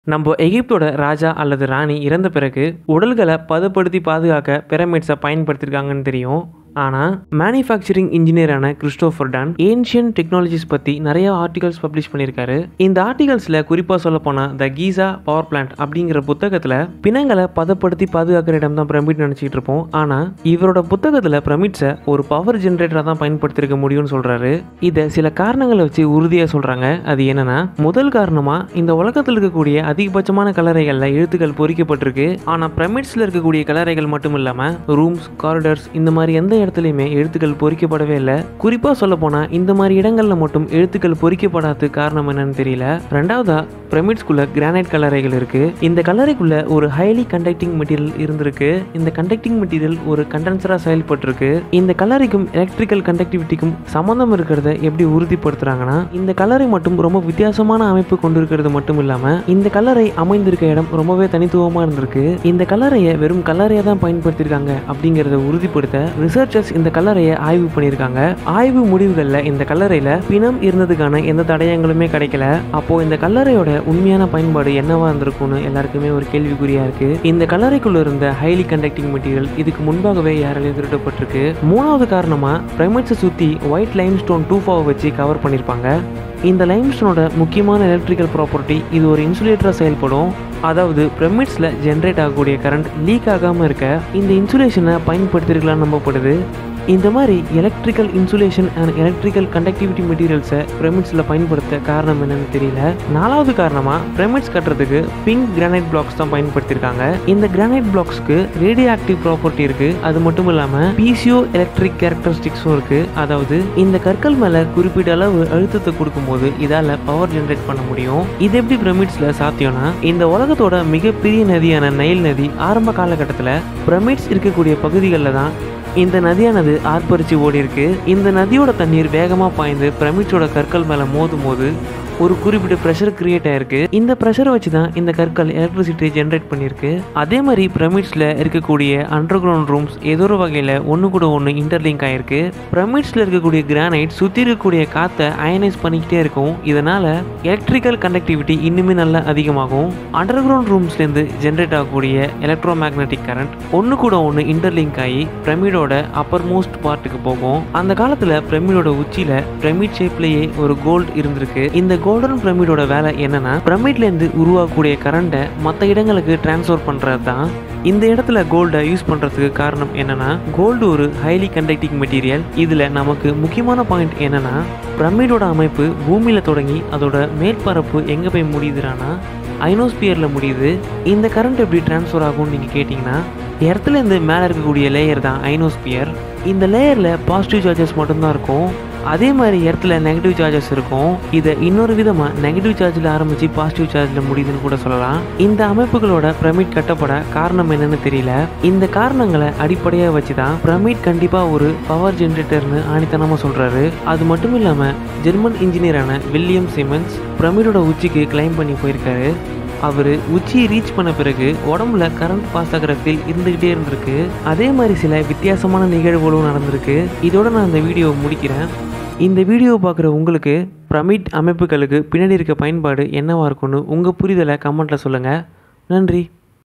நம்ம எகிப்தோட ராஜா அல்லது ராணி இறந்த பிறகு உடல்களை பதப்படுத்தி பாதுகாக்க பிரமிட்ஸை பயன்படுத்தியிருக்காங்கன்னு தெரியும் ஆனால் மேனுஃபேக்சரிங் இன்ஜினியரான கிறிஸ்டோஃபர் டான் ஏன்ஷியன் டெக்னாலஜிஸ் பற்றி நிறைய ஆர்டிகல்ஸ் பப்ளிஷ் பண்ணியிருக்காரு இந்த ஆர்டிகல்ஸில் குறிப்பாக சொல்ல போனால் த கீசா பவர் பிளான்ட் அப்படிங்கிற புத்தகத்தில் பிணங்களை பதப்படுத்தி பாதுகாக்கிற இடம் தான் பிரமிட் நினச்சிக்கிட்டு இருப்போம் ஆனால் இவரோட புத்தகத்தில் பிரமிட்ஸை ஒரு பவர் ஜென்ரேட்டராக தான் பயன்படுத்தியிருக்க முடியும்னு சொல்கிறாரு இதை சில காரணங்களை வச்சு உறுதியாக சொல்கிறாங்க அது என்னன்னா முதல் காரணமாக இந்த உலகத்தில் இருக்கக்கூடிய அதிகபட்சமான கலரைகளில் எழுத்துக்கள் பொறிக்கப்பட்டிருக்கு ஆனால் பிரமிட்ஸில் இருக்கக்கூடிய கலரைகள் மட்டும் இல்லாமல் ரூம்ஸ் காரிடர்ஸ் இந்த மாதிரி எந்த இடத்துலையுமே எழுத்துக்கள் பொறிக்கப்படவே இல்லை குறிப்பாக சொல்ல போனால் இந்த மாதிரி இடங்களில் மட்டும் எழுத்துக்கள் பொறிக்கப்படாதது காரணம் என்னன்னு தெரியல ரெண்டாவதா பிரமிட்ஸ்குள்ள கிரானைட் கலரைகள் இருக்கு இந்த கலரைக்குள்ள ஒரு ஹைலி கண்டக்டிங் மெட்டீரியல் இருந்திருக்கு இந்த கண்டக்டிங் மெட்டீரியல் ஒரு கண்டென்சரா செயல்பட்டிருக்கு இந்த கலரைக்கும் எலக்ட்ரிக்கல் கண்டக்டிவிட்டிக்கும் சம்மந்தம் இருக்கிறத எப்படி உறுதிப்படுத்துறாங்கன்னா இந்த கலரை மட்டும் ரொம்ப வித்தியாசமான அமைப்பு கொண்டிருக்கிறது மட்டும் இல்லாம இந்த கலரை அமைந்திருக்க இடம் ரொம்பவே தனித்துவமா இருந்திருக்கு இந்த கலரையை வெறும் கலரையை தான் பயன்படுத்தியிருக்காங்க அப்படிங்கிறத உறுதிப்படுத்த ரிசர்ச்சர்ஸ் இந்த கல்லறையை ஆய்வு பண்ணியிருக்காங்க ஆய்வு முடிவுகளில் இந்த கல்லறையில் பிணம் இருந்ததுக்கான எந்த தடயங்களுமே கிடைக்கல அப்போ இந்த கல்லறையோட உண்மையான பயன்பாடு என்னவா இருந்திருக்கும்னு எல்லாருக்குமே ஒரு கேள்விக்குறியா இருக்கு இந்த கல்லறைக்குள்ள இருந்த ஹைலி கண்டக்டிங் மெட்டீரியல் இதுக்கு முன்பாகவே யாராலையும் திருடப்பட்டிருக்கு மூணாவது காரணமா பிரமிட்ஸை சுத்தி ஒயிட் லைம் ஸ்டோன் டூஃபாவை வச்சு கவர் பண்ணியிருப்பாங்க இந்த லைம்ஸ்டோனோட முக்கியமான எலக்ட்ரிக்கல் ப்ராப்பர்ட்டி இது ஒரு இன்சுலேட்டராக செயல்படும் அதாவது பிரமிட்ஸில் ஜென்ரேட் ஆகக்கூடிய கரண்ட் லீக் ஆகாமல் இருக்க இந்த இன்சுலேஷனை பயன்படுத்திருக்கலாம்னு நம்பப்படுது இந்த மாதிரி electrical insulation and electrical conductivity மெட்டீரியல்ஸை பிரமிட்ஸில் பயன்படுத்த காரணம் என்னன்னு தெரியல நாலாவது காரணமாக பிரமிட்ஸ் கட்டுறதுக்கு பிங்க் கிரானைட் பிளாக்ஸ் தான் பயன்படுத்தியிருக்காங்க இந்த கிரானைட் பிளாக்ஸ்க்கு ரேடியோ ஆக்டிவ் ப்ராப்பர்ட்டி இருக்கு அது மட்டும் இல்லாமல் பிசிஓ எலக்ட்ரிக் கேரக்டரிஸ்டிக்ஸும் இருக்கு அதாவது இந்த கற்கள் மேலே குறிப்பிட்ட அளவு அழுத்தத்தை கொடுக்கும்போது இதால் பவர் ஜென்ரேட் பண்ண முடியும் இது எப்படி பிரமிட்ஸில் சாத்தியம்னா இந்த உலகத்தோட மிகப்பெரிய நதியான நைல் நதி ஆரம்ப காலகட்டத்தில் பிரமிட்ஸ் இருக்கக்கூடிய பகுதிகளில் தான் இந்த நதியானது ஆர்ப்பரிச்சு ஓடி இருக்கு இந்த நதியோட தண்ணீர் வேகமாக பாய்ந்து பிரமிட்ஸோட கற்கள் மேலே மோதும் போது ஒரு குறிப்பிட்ட ப்ரெஷர் கிரியேட் ஆயிருக்கு இந்த ப்ரெஷரை வச்சு தான் இந்த கற்கள் எலக்ட்ரிசிட்டி ஜென்ரேட் பண்ணியிருக்கு அதே மாதிரி பிரமிட்ஸில் இருக்கக்கூடிய அண்டர் கிரவுண்ட் ரூம்ஸ் ஏதோ ஒரு வகையில் ஒன்று கூட ஒன்று இன்டர்லிங்க் ஆயிருக்கு பிரமிட்ஸில் இருக்கக்கூடிய கிரானைட் சுற்றி இருக்கக்கூடிய காற்றை அயனைஸ் பண்ணிக்கிட்டே இருக்கும் இதனால் எலக்ட்ரிக்கல் கண்டக்டிவிட்டி இன்னுமே நல்லா அதிகமாகும் அண்டர் கிரவுண்ட் ரூம்ஸ்லேருந்து ஜென்ரேட் ஆகக்கூடிய எலக்ட்ரோ மேக்னெட்டிக் கரண்ட் ஒன்று கூட ஒன்று இன்டர்லிங்க் ஆகி பிரமிடோட அப்பர் மோஸ்ட் பார்ட்டுக்கு போகும் அந்த காலத்தில் பிரமிடோட உச்சியில் பிரமிட் ஷேப்லேயே ஒரு கோல்டு இருந்திருக்கு இந்த கோல்டன் பிரமிடோட வேலை என்னன்னா பிரமிட்லேருந்து உருவாகக்கூடிய கரண்ட்டை மற்ற இடங்களுக்கு டிரான்ஸ்ஃபர் பண்ணுறது தான் இந்த இடத்துல கோல்டை யூஸ் பண்ணுறதுக்கு காரணம் என்னன்னா கோல்டு ஒரு ஹைலி கண்டக்டிங் மெட்டீரியல் இதில் நமக்கு முக்கியமான பாயிண்ட் என்னன்னா பிரமிடோட அமைப்பு பூமியில் தொடங்கி அதோட மேற்பரப்பு எங்கே போய் முடியுதுன்னா ஐனோஸ்பியரில் முடியுது இந்த கரண்ட் எப்படி டிரான்ஸ்ஃபர் ஆகும்னு நீங்கள் கேட்டிங்கன்னா இடத்துலேருந்து மேலே இருக்கக்கூடிய லேயர் தான் ஐனோஸ்பியர் இந்த லேயரில் பாசிட்டிவ் சார்ஜஸ் மட்டும்தான் இருக்கும் அதே மாதிரி இடத்துல நெகட்டிவ் சார்ஜஸ் இருக்கும் இதை இன்னொரு விதமாக நெகட்டிவ் சார்ஜில் ஆரம்பித்து பாசிட்டிவ் சார்ஜில் முடியுதுன்னு கூட சொல்லலாம் இந்த அமைப்புகளோட பிரமிட் கட்டப்பட காரணம் என்னன்னு தெரியல இந்த காரணங்களை அடிப்படையாக வச்சு தான் பிரமிட் கண்டிப்பாக ஒரு பவர் ஜென்ரேட்டர்னு ஆணித்தனமாக சொல்கிறாரு அது மட்டும் இல்லாமல் ஜெர்மன் இன்ஜினியரான வில்லியம் சிமன்ஸ் பிரமிடோட உச்சிக்கு கிளைம் பண்ணி போயிருக்காரு அவர் உச்சியை ரீச் பண்ண பிறகு உடம்புல கரண்ட் பாஸ் ஆகிற ஃபீல் இருந்துக்கிட்டே இருந்திருக்கு அதே மாதிரி சில வித்தியாசமான நிகழ்வுகளும் நடந்திருக்கு இதோட நான் இந்த வீடியோவை முடிக்கிறேன் இந்த வீடியோ பார்க்குற உங்களுக்கு பிரமிட் அமைப்புகளுக்கு பின்னாடி இருக்க பயன்பாடு என்னவாக இருக்கும்னு உங்கள் புரிதலை கமெண்ட்டில் சொல்லுங்கள் நன்றி